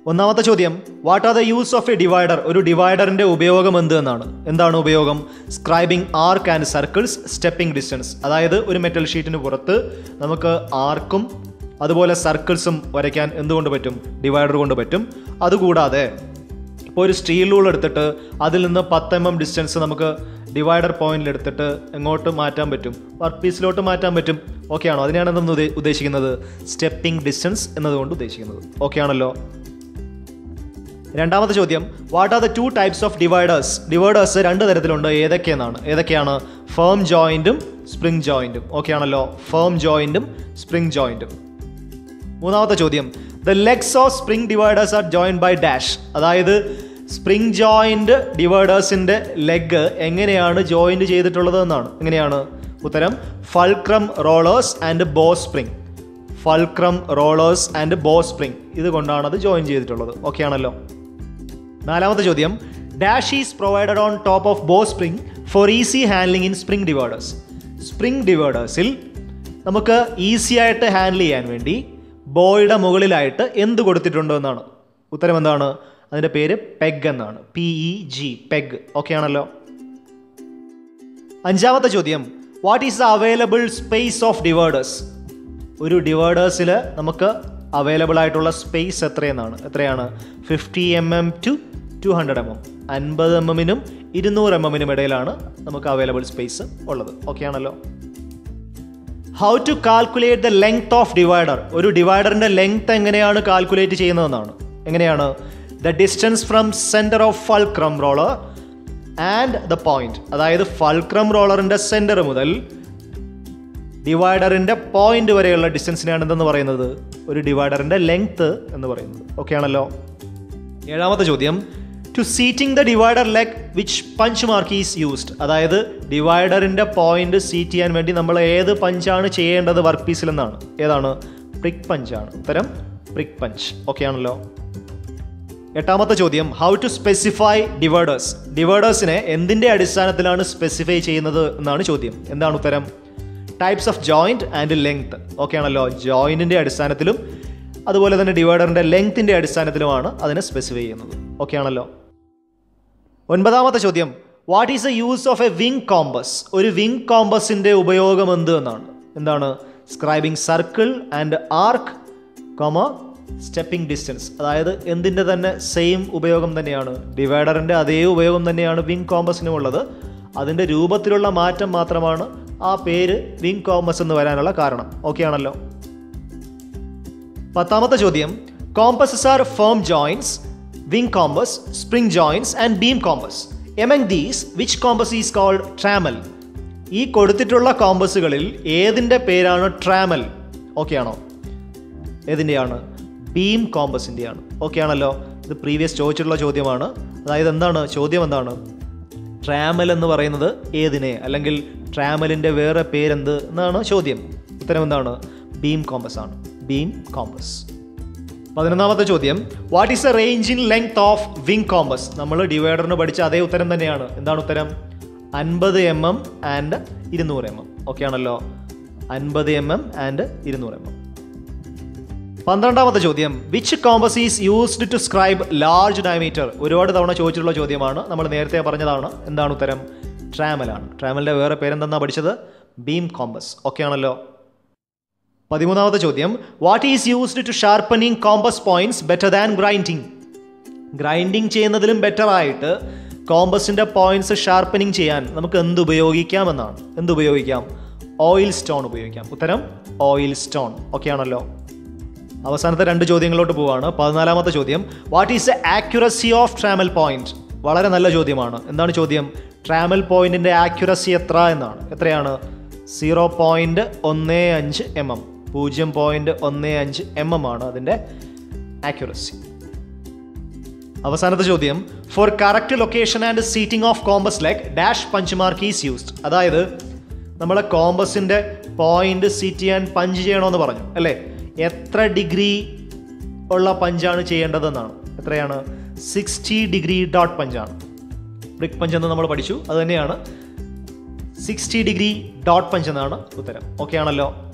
ഒന്നാമത്തെ ചോദ്യം what are the use of a divider ഒരു ഡിവൈഡറിന്റെ ഉപയോഗം എന്ത് എന്നാണ് എന്താണ് ഉപയോഗം scribing arc and circles stepping distance അതായത് ഒരു മെറ്റൽ ഷീറ്റിന് പുറത്ത് നമുക്ക് ആർക്കും അതുപോലെ സർക്കിൾസും വരയ്ക്കാൻ എന്തുകൊണ്ട് പറ്റും ഡിവൈഡർ കൊണ്ട് പറ്റും അതുകൂടാതെ ഇപ്പോൾ ഒരു സ്റ്റീൽ റൂൾ എടുത്തിട്ട് അതിൽ നിന്ന് പത്ത് എം എം ഡിസ്റ്റൻസ് നമുക്ക് ഡിവൈഡർ പോയിന്റിൽ എടുത്തിട്ട് എങ്ങോട്ട് മാറ്റാൻ പറ്റും വർക്ക് പീസിലോട്ട് മാറ്റാൻ പറ്റും ഓക്കെ ആണോ അതിനാണ് എന്തെന്ന് ഉദ്ദേ- ഉദ്ദേശിക്കുന്നത് സ്റ്റെപ്പിംഗ് ഡിസ്റ്റൻസ് എന്നതുകൊണ്ട് ഉദ്ദേശിക്കുന്നത് ഓക്കെ ആണല്ലോ രണ്ടാമത്തെ ചോദ്യം what are the two types of dividers dividers രണ്ട് തരത്തിലുണ്ട് ഏതൊക്കെയെന്നാണ് ഏതൊക്കെയാണ് ഫേം ജോയിന്റും സ്പ്രിംഗ് ജോയിന്റും ഓക്കെ ആണല്ലോ ഫേം ജോയിന്റും സ്പ്രിംഗ് ജോയിന്റും മൂന്നാമത്തെ ചോദ്യം the legs of spring dividers are join by dash അതായത് സ്പ്രിംഗ് ജോയിന്റ് ഡിവൈഡേഴ്സിന്റെ ലെഗ് എങ്ങനെയാണ് ജോയിന്റ് ചെയ്തിട്ടുള്ളത് എന്നാണ് എങ്ങനെയാണ് ഉത്തരം fulcrum rollers and bow spring fulcrum rollers and bow spring ഇത് കൊണ്ടാണ് അത് ജോയിൻ ചെയ്തിട്ടുള്ളത് ഓക്കെ ആണല്ലോ നാലാമത്തെ ചോദ്യം dash is provided on top of bow spring for easy handling in spring dividers spring ഡിവൈഡേഴ്സിൽ നമുക്ക് ഈസി ആയിട്ട് ഹാൻഡിൽ ചെയ്യാൻ വേണ്ടി ബോയുടെ മുകളിലായിട്ട് എന്ത് കൊടുത്തിട്ടുണ്ട് എന്നാണ് ഉത്തരം എന്താണ് അതിൻ്റെ പേര് പെഗ് എന്നാണ് P E G peg okay ആണല്ലോ അഞ്ചാമത്തെ ചോദ്യം what is the available space of dividers ഒരു ഡിവൈഡേഴ്സിൽ നമുക്ക് അവൈലബിൾ ആയിട്ടുള്ള സ്പേസ് എത്രയെന്നാണ് എത്രയാണ് fifty M M to two hundred M M അൻപത് എം എമ്മിനും ഇരുന്നൂറ് എം എമ്മിനും ഇടയിലാണ് നമുക്ക് അവൈലബിൾ സ്പേസ് ഉള്ളത് ഓക്കെ ആണല്ലോ how to calculate the length of divider ഒരു ഡിവൈഡറിന്റെ ലെങ്ത് എങ്ങനെയാണ് കാൽക്കുലേറ്റ് ചെയ്യുന്നതെന്നാണ് എങ്ങനെയാണ് the distance from centre of fulcrum roller and the point അതായത് ഫൾക്രം റോളറിന്റെ സെന്റർ മുതൽ ഡിവൈഡറിന്റെ പോയിന്റ് വരെയുള്ള ഡിസ്റ്റൻസിനെയാണ് എന്തെന്ന് പറയുന്നത് ഒരു ഡിവൈഡറിന്റെ ലെങ്ത് എന്ന് പറയുന്നത് ഓക്കെ ആണല്ലോ ഏഴാമത്തെ ചോദ്യം to seating the divider leg which punch mark is used അതായത് ഡിവൈഡറിന്റെ പോയിന്റ് സീറ്റ് ചെയ്യാൻ വേണ്ടി നമ്മൾ ഏത് പഞ്ചാണ് ചെയ്യേണ്ടത് വർക്ക് പീസിൽ എന്നാണ് ഏതാണ് പ്രിക് പഞ്ചാണ് ഉത്തരം പ്രിക് പഞ്ച് ഓക്കെ ആണല്ലോ എട്ടാമത്തെ ചോദ്യം ഹൗ ടു സ്പെസിഫൈ ഡിവൈഡേഴ്സ് ഡിവൈഡേഴ്സിനെ എന്തിന്റെ അടിസ്ഥാനത്തിലാണ് സ്പെസിഫൈ ചെയ്യുന്നത് എന്നാണ് ചോദ്യം എന്താണ് ഉത്തരം types of joint and length okay ആണല്ലോ ജോയിന്റിന്റെ അടിസ്ഥാനത്തിലും അതുപോലെ തന്നെ ഡിവൈഡറിന്റെ ലെങ്ത്തിന്റെ അടിസ്ഥാനത്തിലുമാണ് അതിനെ സ്പെസിഫൈ ചെയ്യുന്നത് ഓക്കെ ആണല്ലോ ഒൻപതാമത്തെ ചോദ്യം what is the use of a wing compass ഒരു വിങ് കോമ്പസിന്റെ ഉപയോഗം എന്ത് എന്നാണ് എന്താണ് scribing circle and arc comma stepping distance അതായത് എന്തിൻ്റെ തന്നെ സെയിം ഉപയോഗം തന്നെയാണ് ഡിവൈഡറിൻ്റെ അതേ ഉപയോഗം തന്നെയാണ് വിങ് കോമ്പസിനും ഉള്ളത് അതിൻ്റെ രൂപത്തിലുള്ള മാറ്റം മാത്രമാണ് ആ പേര് വിങ് കോമ്പസ് എന്ന് വരാനുള്ള കാരണം ഓക്കെ ആണല്ലോ പത്താമത്തെ ചോദ്യം compasses are firm joints wing compass spring joints and beam compass among these which compass is called trammel ഈ കൊടുത്തിട്ടുള്ള കോമ്പസുകളിൽ ഏതിൻ്റെ പേരാണ് ട്രാമൽ ഓക്കെ ആണോ ഏതിൻ്റെയാണ് ബീം കോമ്പസിൻ്റെയാണ് ഓക്കെ ആണല്ലോ ഇത് പ്രീവിയസ് ചോദിച്ചിട്ടുള്ള ചോദ്യമാണ് അതായത് എന്താണ് ചോദ്യം എന്താണ് ട്രാമൽ എന്ന് പറയുന്നത് ഏതിനെ അല്ലെങ്കിൽ ട്രാമലിൻ്റെ വേറെ പേരെന്ത് എന്നാണ് ചോദ്യം ഉത്തരം എന്താണ് ബീം കോമ്പസ് ആണ് ബീം കോമ്പസ് പതിനൊന്നാമത്തെ ചോദ്യം what is the range in length of wing compass നമ്മൾ ഡിവൈഡറിന് പഠിച്ച അതേ ഉത്തരം തന്നെയാണ് എന്താണ് ഉത്തരം അൻപത് എം എം ആൻഡ് ഇരുന്നൂറ് എം എം ഓക്കെ ആണല്ലോ അൻപത് എം എം ആൻഡ് ഇരുന്നൂറ് എം എം പന്ത്രണ്ടാമത്തെ ചോദ്യം which compass is used to scribe large diameter ഒരുപാട് തവണ ചോദിച്ചിട്ടുള്ള ചോദ്യമാണ് നമ്മൾ നേരത്തെ പറഞ്ഞതാണ് എന്താണ് ഉത്തരം ട്രാമലാണ് ട്രാമലിന്റെ വേറെ പേരെന്തെന്നാ പഠിച്ചത് ബീം കോമ്പസ് ഓക്കെ ആണല്ലോ പതിമൂന്നാമത്തെ ചോദ്യം what is used to sharpening compass points better than grinding grinding ചെയ്യുന്നതിലും ബെറ്റർ ആയിട്ട് കോമ്പസിന്റെ പോയിന്റ്സ് ഷാർപ്പനിങ് ചെയ്യാൻ നമുക്ക് എന്ത് ഉപയോഗിക്കാം എന്നാണ് എന്ത് ഉപയോഗിക്കാം ഓയിൽ സ്റ്റോൺ ഉപയോഗിക്കാം ഉത്തരം ഓയിൽ സ്റ്റോൺ ഓക്കെ ആണല്ലോ അവസാനത്തെ രണ്ട് ചോദ്യങ്ങളിലോട്ട് പോവാണ് പതിനാലാമത്തെ ചോദ്യം what is the accuracy of trammel point വളരെ നല്ല ചോദ്യമാണ് എന്താണ് ചോദ്യം ട്രാമൽ പോയിന്റിന്റെ ആക്യുറസി എത്ര എന്നാണ് എത്രയാണ് സീറോ പോയിന്റ് ഒന്ന് അഞ്ച് എം എം പൂജ്യം പോയിന്റ് ഒന്ന് അഞ്ച് എം എം ആണ് അതിൻ്റെ ആക്യുറസി അവസാനത്തെ ചോദ്യം for correct location and seating of compass leg dash punch mark is used അതായത് നമ്മളെ കോമ്പസിന്റെ പോയിന്റ് സീറ്റ് ചെയ്യാൻ പഞ്ച് ചെയ്യണമെന്ന് പറഞ്ഞു അല്ലേ എത്ര ഡിഗ്രി ഉള്ള പഞ്ചാണ് ചെയ്യേണ്ടതെന്നാണ് എത്രയാണ് സിക്സ്റ്റി ഡിഗ്രി ഡോട്ട് പഞ്ചാണ് ബ്രിക് പഞ്ച് എന്ന് നമ്മൾ പഠിച്ചു അത് തന്നെയാണ് സിക്സ്റ്റി ഡിഗ്രി ഡോട്ട് പഞ്ച് എന്നാണ് ഉത്തരം ഓക്കെ ആണല്ലോ